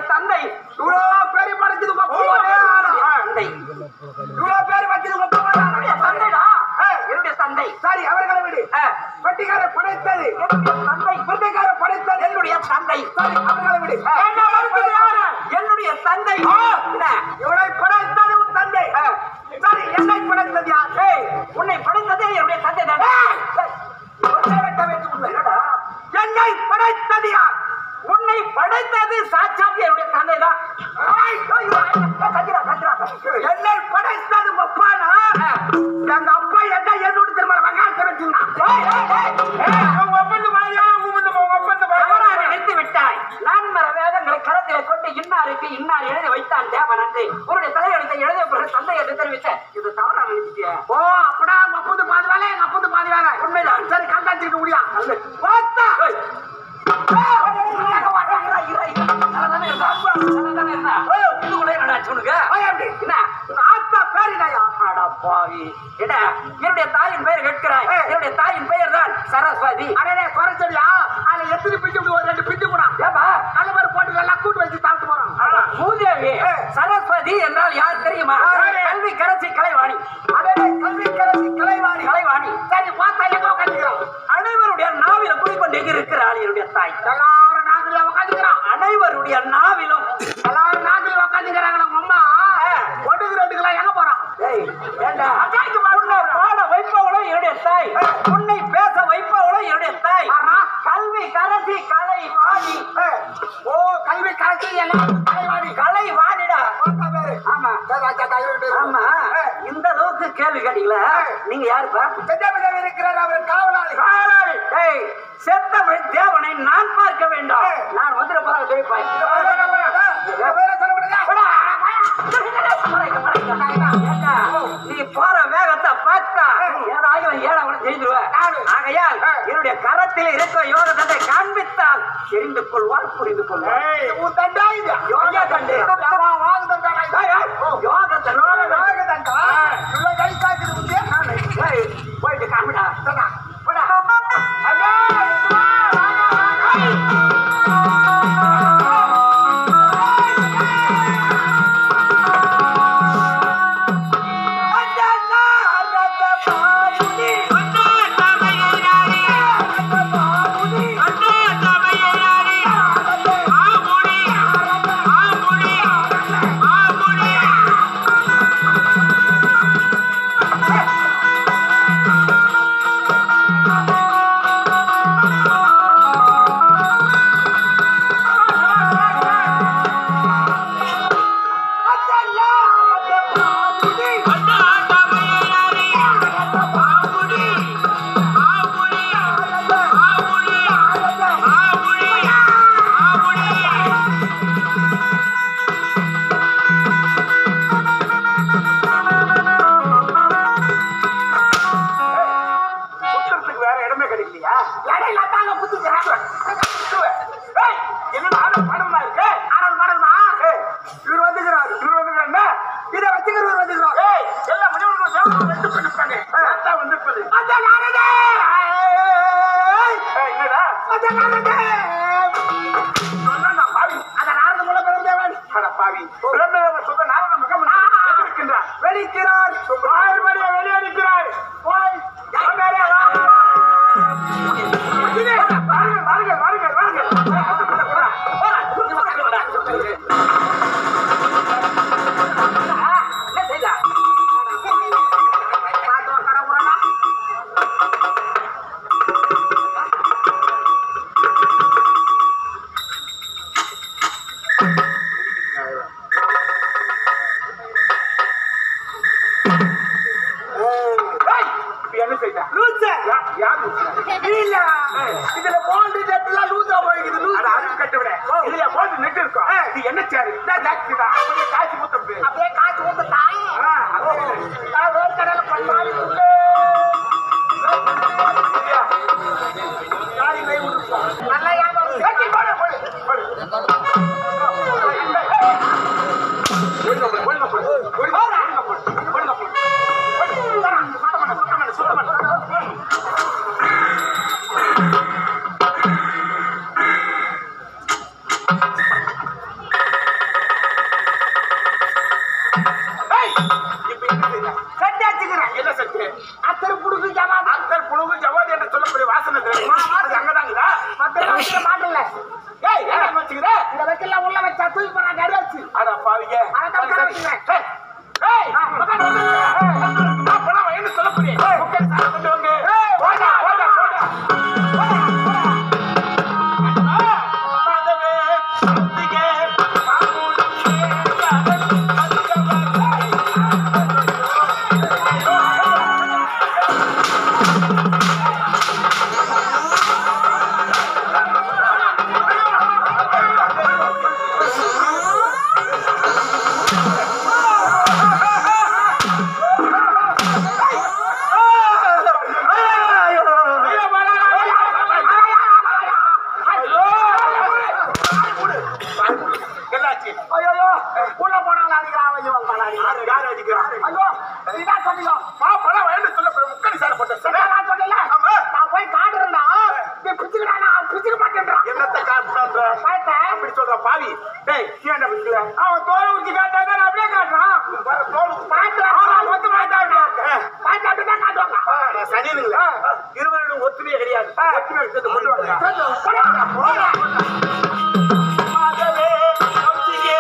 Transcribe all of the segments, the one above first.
தந்தை இவ்வளோ பேரு படைச்சது உங்க அப்பா ஒரே ஆளா? தந்தை இவ்வளோ பேரு படைச்சது உங்க அப்பா ஒரே என்னுடைய ஆளா? தந்தைடா என்னுடைய தந்தை சரி அவர்களை விடு ஆ, வெட்டிக்கார படைத்தது என்னுடைய தந்தை வெட்டிக்கார படைத்தது என்னுடைய தந்தை சரி அவர்களை விடு ஆ, என்னுடைய தந்தை என்ன? இவனை படைத்தது உன் தந்தை ஆ, சரி என்னை படைத்தது யார் ஏய், உன்னை படைத்ததே என்னுடைய தந்தை தானே இவனை வெட்ட வேண்டும் இல்லை. என்னை படைத்தது யார் உன்னை படைத்தது சாட்சாத் என்னுடைய தந்தை தான் என்னை படைத்தது உங்க அப்பானா எங்க அப்பா என்ன என்னோட திருமணம் வெங்காயத்தை வச்சிருந்தான் தவறாக நினைத்து விட்டாய் நான்மர வேதங்களை கரத்திலே கொண்டு இன்னாருக்கு இன்னார் எழுதி வைத்தான் தேவன் என்று உன்னுடைய தலையெழுத்தை எழுதிய பிறகு தந்தை என்று தெரிவித்த இது தவறா நினைச்சிட்டியா ஓ அப்படா உங்க அப்பது பாதி வேலை எங்க அப்பது பாதி வேலை உண்மைதான் சரி கண்டாச்சிருக்க முடியா வாத்தா ஆத்தா பேரிடையா என்னுடைய தாயின் பெயர் கேட்கிறாய் என்னுடைய தாயின் பெயர் தான் சரஸ்வதி அடடே குறைச்சடியா அதுல எத்தனை பிஞ்சு விடு, ஒரு ரெண்டு பிஞ்சு கூட ஏப்பா நல்ல மாதிரி போட்டு எல்லாம் கூட்டு வச்சு சாப்பிட்டு போறோம் மூதேவி சரஸ்வதி என்றால் யார் தெரியுமா யாரு? கல்வி கரசி கலைவாணி அடடே கல்வி கரசி கலைவாணி கலைவாணி சரி பார்த்தா எங்க உட்காந்துக்கிறோம் அனைவருடைய நாவில குடிக்கொண்டு இருக்கிறாள் என்னுடைய தாய் எல்லாரும் நாங்களே உட்காந்துக்கிறோம் அனைவருடைய நாவிலும் எல்லாரும் நாங்களே உட்காந்துக்கிறாங்களா உங்க அம்மா ஒடுக்கு ரெண்டுக்கெல்லாம் எங்க போறோம் ஏய், ஏண்டா? உன்னை பாட வைப்பவளோ என்னுடைய தாய் உன்னை பேச வைப்பவளோ என்னுடைய தாய் ஆமா. கல்வி கரசி கலைவாணி ஓ கல்வி கரசி எல்லாம் கலைவாணி கலை வாணிடா பார்த்தா பேரு ஆமா சரி, ராஜா, தைரியம் ஆமா இந்த அளவுக்கு கேள்வி கேட்டீங்களா நீங்க யாருப்பா பெரியவர் இருக்கிறார் அவர் காவலாளி காலாள். ஏய், செத்தமிழ் தேவனை நான் பார்க்க வேண்டும் ஏய். நான் வந்துட போறாங்க ஜெயிப்பாய் வேற சொல்ல முடியாது ஏண்டா, நீ போற வேகத்தை பார்த்தா ஏதாயும் ஏழை கூட ஜெயிச்சிருவ ஆகையால் என்னுடைய கரத்தில் இருக்க யோக தண்டை காண்பித்தால் தெரிந்து கொள்வார் புரிந்து கொள்வார் ஏய், உன் தண்டா இது. யோகா தண்டு. தண்டா, வாங்க தண்டாடா இது. ஏய், ஏய், யோக தண்டு. வாங்க தண்டா. இவ்வளவு கை காய்க்குது உனக்கு. ஏய், போயிட்டு காமிடா தண்டா. போடா. அண்ணா, வா, வாங்க, வாங்க. அண்ணா, அண்ணா, பாவுனி. அண்ணா, பாவுனி. அண்ணா, அண்ணா, பாவுனி. அண்ணா, பாவுனி. அண்ணா, அண்ணா. சுத்துறதுக்கு வேற இடமே கிடைக்கலையா இடையில தாங்க புத்துக்கிறாங்க. ஏய், என்ன ஆடல் பாடமா இருக்கு ஆடல் பாடல்மா? இவர் வந்துக்கிறாரு. இவர் வந்து என்ன இதை வச்சுக்கிறவர் வந்துக்கிறார். ஏய் எல்லா மனிதர்களும் தேவனும் ரெண்டு பண்ணிருக்காங்க தாத்தா வந்திருப்பது அந்த நாரதே! ஏய், என்னடா அந்த நாரதே! சொன்னா நான் பாவி அந்த நாரத மூலம் பிறந்தவன். அட பாவி பிரம்மதேவ சொல்ல நாராயண மகம் இருக்கின்றார் வெளிக்கிறார். வாழ்வழிய வெளியடிக்கிறார் போய், யாமேலே வா. இது, வாருங்கள், வாருங்கள், வாருங்கள், வாருங்கள். போடா, போடா, போடா. போடா, போடா. ஆ, என்ன செய்தா? பார்த்து உட்கார போறானா? ஏய், இப்ப என்ன செய்தா? லூசு. யா- யார் லூசு? இல்ல. இதுல போல்டு நெட்டுலாம் லூசா போய்க்குது, லூசு. அட, அறிவு கெட்டவனே. இதுல போட்டு நெட்டு இருக்கும். இது என்ன சேரு? இதான் ஜாக்கெட்டு தான். அப்படியே காய்ச்சி ஊத்துறது. அப்படியே காத்து ஊத்துட்டா. ஆ, அது நான் வேர்க்கடலை பண்ணாடி உள்ளே. இல்லையா? யாரி கை விட்டுப்பா. நல்லா ஏமாறு. ஏச்சி, போடு, போடு, போடு. ஒழுங்கா போடு, ஒழுங்கா போடு. ஒழுங்கா, ஒழுங்கா போடு, ஒழுங்கா போடு. போடு. சுத்தம் பண்ணு, சுத்தம் பண்ணு, சுத்தம் பண்ணு. இத வைக்கல உள்ள வச்சா தூக்கி போறா கறி வச்சு அட பாவிங்க அதான் உட்கார வச்சுக்கிறேன். ஏய், ஏய், உட்காரு, உட்காரு. நான் பணம் வாங்கின்னு சொல்லப் போறேன். உட்காரு, சார், கொண்டு வாங்க. போடா, போடா, போடா. மாதவே, கார்த்திகே, மாமுனியே, காதல், அதிகமாய். ஐயோ, வரா, ஐயோ. என்னாச்சு ஐயோ உள்ள போனாலும் அடிக்கிறான் ஐயோ வந்தாலும் யாரு யாரு அடிக்கிறான் ஐயோ இதான் சொன்னீங்க மா பணம் வேணும் சொல்ல போய் முக்கடி சார் போட்டேன் சார் நான் சொன்னேன்ல ஆமா. நான் போய் காட்டுறேன்டா நீ பிச்சுக்கிறானா பிச்சுக்க மாட்டேன்றான் என்னத்த காட்டுறான்ற பார்த்தேன் அப்படி சொல்ற பாவி டேய் கீழே பிடிக்கல அவன் தோலை உச்சி காட்டாங்க நான் அப்படியே காட்டுறான் வர தோல் பார்த்தேன் அவன் ஒத்து மாட்டாங்க பார்த்து அப்படிதான் காட்டுவாங்க சனிங்களா இருவரிடம் ஒத்துமையே கிடையாது ஒத்துமை எடுத்து கொண்டு வாங்க மாதவே கௌசிகே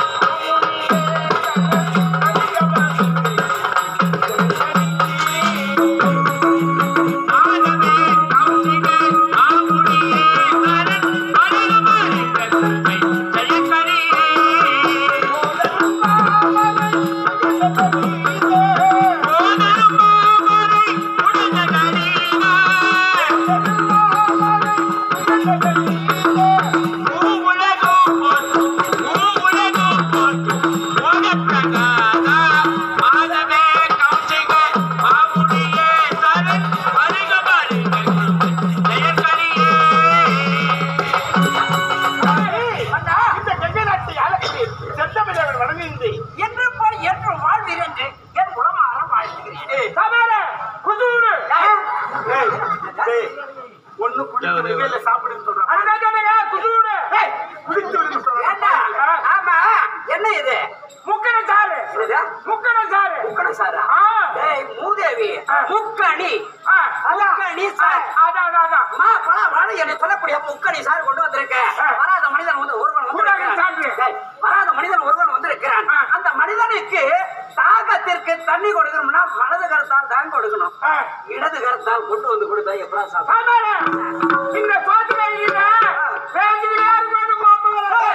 இந்த கங்கை நாட்டை ஆளக்கூடிய செந்தமிழர் வணங்குகின்றேன் என்று போல் என்று வாழ்வீர் என்று என் உளமாற வாழ்த்துகிறேன் சமாள குதூரு ஏய் டேய் ஒண்ணு குடித்து விடுங்க இல்ல சாப்பிடுன்னு சொல்றான் அதுதான் குசூடு ஏய் குடித்து விடுங்க ஏண்டா சொல்றான் ஆமா என்ன இது முக்கன சாரு என்னது? முக்கன சாரு முக்கண சாரா ஆ. டேய் மூதேவி ஆ. முக்கணி ஆ, அதான். முக்கணி சார் அதான் அதான் அதான் மா பல வாழை என்று சொல்லக்கூடிய முக்கணி சார் கொண்டு வந்திருக்கேன் ஆ. வராத மனிதன் வந்து ஒருவன் கூடாது சாப்பிடு. வந்திருக்கிறான் டேய், வராத மனிதன் ஒருவன் வந்திருக்கிறான் ஆ. அந்த மனிதனுக்கு தாகத்திற்கு தண்ணி கொடுக்கணும்னா வலது கரத்தால் தான் கொடுக்கணும் ஆ. இடது கரத்தால் கொண்டு வந்து கொடுத்தா எப்படா சாப்பிட ஆமாடா. இந்த சோத்து கையில வேண்டுகிட்டே இருக்கணும் பாப்பா.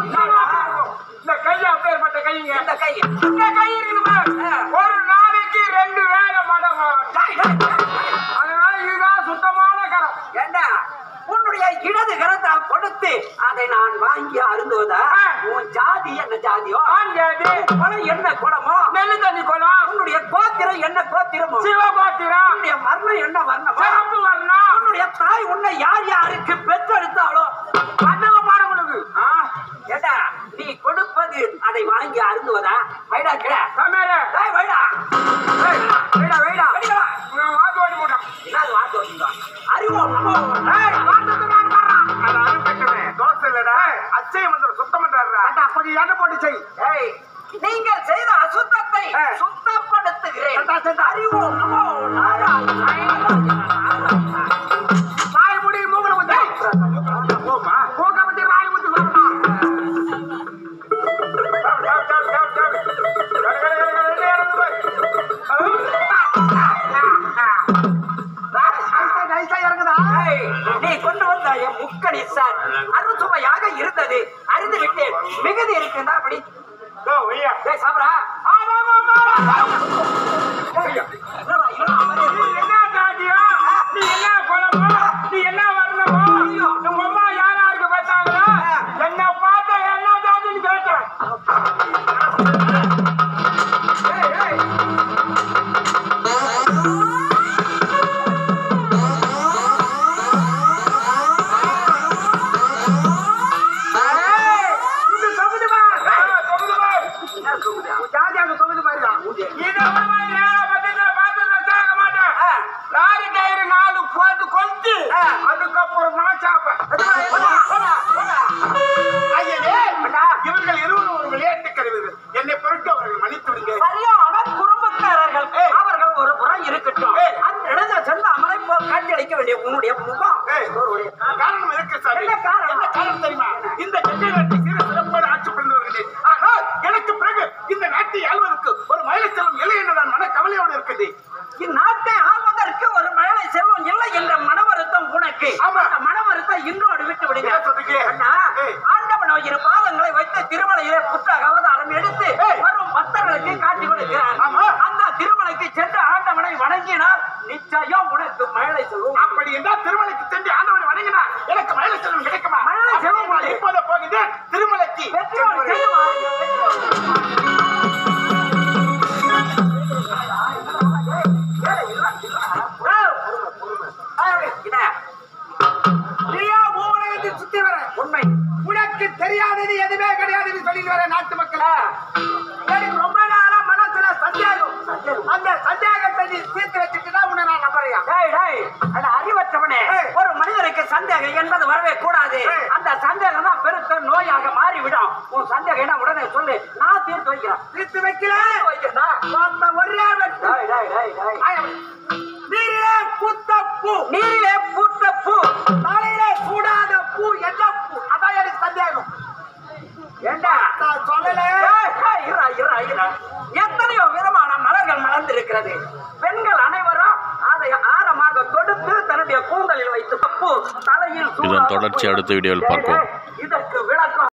இந்த கை அப்பேற்பட்ட கைங்க இந்த கை இந்த கை இருக்குமா ஒரு நாளைக்கு ரெண்டு வேலை மடங்கும் டேய், டேய், டேய். அதனால இதுதான் சுத்தமான கரம் ஏண்டா உன்னுடைய இடது கரத்தால் கொடுத்து அதை நான் வாங்கி அருந்துவதா ஆ. உன் ஜாதி என்ன ஜாதியோ ஆண் ஜாதி குலம் என்ன குலமோ நெல்லு தண்ணி குளம் உன்னுடைய கோத்திரம் என்ன கோத்திரமோ சிவபாத்திரம் உன்னுடைய வர்ணம் என்ன வர்ணமோ சிறப்பு வரணும் உன்னுடைய தாய் உன்னை யார் யாருக்கு பெற்றெடுத்தாளோ அண்ணவ பாடங்களுக்கு ஆ, ஏண்டா நீ கொடுப்பது அதை வாங்கி அருந்துவதா வைடா கிட சமையல டேய் வைடா ஏய், வைடா வைடா வைடா இவன் வாத்து ஓட்டி போட்டான் என்னது வார்த்தை வச்சுக்கோ அறிவோம் நம்ம ஏய், வாத்துக்கு நான் வர்றான். அது அனுப்பிட்டுமே தோசை இல்லடா அச்சய மந்திரம் சுத்தம் பண்றாருடா ஏண்டா, கொஞ்சம் எண்ணெய் போட்டு செய் ஏய், நீங்கள் செய்த அசுத்தத்தை ஆ. சுத்தப்படுத்துகிறேன் சண்டா, சண்டா. அறிவோம் நமோ நாராயண வாய் முடி மூக்கல ஊத்து போமா மூக்க முடி வாய் ஊத்து சொல்லணுமா சாப்பிடு, சாப்பிடு, சாப்பிடு, சாப்பிடு, சாப்பிடு. கட, கட, கட, கட, கட, இறங்கு போய். நைஸா, நைஸா இறங்குதா ஏய், நீ கொண்டு வந்த என் முக்கணி சார் அறுசுவையாக இருந்தது அறிந்து விட்டேன் மிகுதி இருக்குதா அப்படி இதோ, வையா. டேய் சாப்பிடா என்னடா, என்னடா மாதிரி நீ இருக்கு? என்ன ஜாதியோ நீ என்ன குலமோ நீ என்ன வர்ணமோ உங்க அம்மா யாராருக்கு பார்த்தாங்களோ என்ன பார்த்த என்ன ஜாதின்னு கேட்டேன் ஏய், ஏய். ஏய், இது தொகுதி பார். ஆ, தொகுது பார். என்ன சொல்லுதா? உன் ஜாதி அங்க தொகுதி பாருடா. மூதேவி. இது ஒரு மாதிரி நேரா பத்திரத்துல இரு பாதங்களை வைத்து திருமலையிலே புத்தக அவதாரம் எடுத்து ஏய். வரும் பக்தர்களுக்கு காட்டி கொடுக்கிறார் ஆமா. அந்த திருமலைக்கு சென்று ஆண்டவனை வணங்கினால் நிச்சயம் உனக்கு மழை செல்வம் அப்படி என்றால் திருமலைக்கு சென்று ஆண்டவனை வணங்கினார் எனக்கு மயில செல்வம் கிடைக்குமா மயிலை செல்வம் அப்படி இப்போது போகின்றேன் திருமலைக்கு வெற்றியோடு செய்யுமாறு வெற்றியோடு. என்ன? நீயா பூவுலகத்தில் சுத்தி வர உண்மை உனக்கு தெரியாதது எதுவுமே கிடையாதுன்னு சொல்லிட்டு வர நாட்டு மக்கள் ஆ. எனக்கு ரொம்ப நாளா மனசுல சந்தேகம் அந்த சந்தேகத்தை நீ தீர்த்து வச்சுட்டுனா உன்னை நான் நம்புறியா டேய், டேய், அட அறிவற்றவனே ஏய். ஒரு மனிதனுக்கு சந்தேகம் என்பது வரவே கூடாது ஏய். அந்த சந்தேகம் தான் பெருத்த நோயாக மாறிவிடும் உன் சந்தேகம் என்ன உடனே சொல்லு நான் தீர்த்து வைக்கிறேன் தீர்த்து வைக்கல வைக்கிறதா? அந்த ஒரே வெட்டு டேய், டேய், டேய், டேய். நீரிலே பூத்த பூ நீரிலே பூத்த பூ தலையிலே சூடாத பூ என்ன பூ அதான் எனக்கு சந்தேகம் ஏண்டா நான் சொல்லல ஏய், ஏய், இருடா, இருடா, இருடா. எத்தனையோ விதமான மலர்கள் மலர்ந்திருக்கிறது பெண்கள் அனைவரும் அதை ஆரமாக தொடுத்து தன்னுடைய கூந்தலில் வைத்து பூ தலையில் சூடாத இதன் தொடர்ச்சி பூ. அடுத்த வீடியோவில் டேய், பார்ப்போம். டேய்,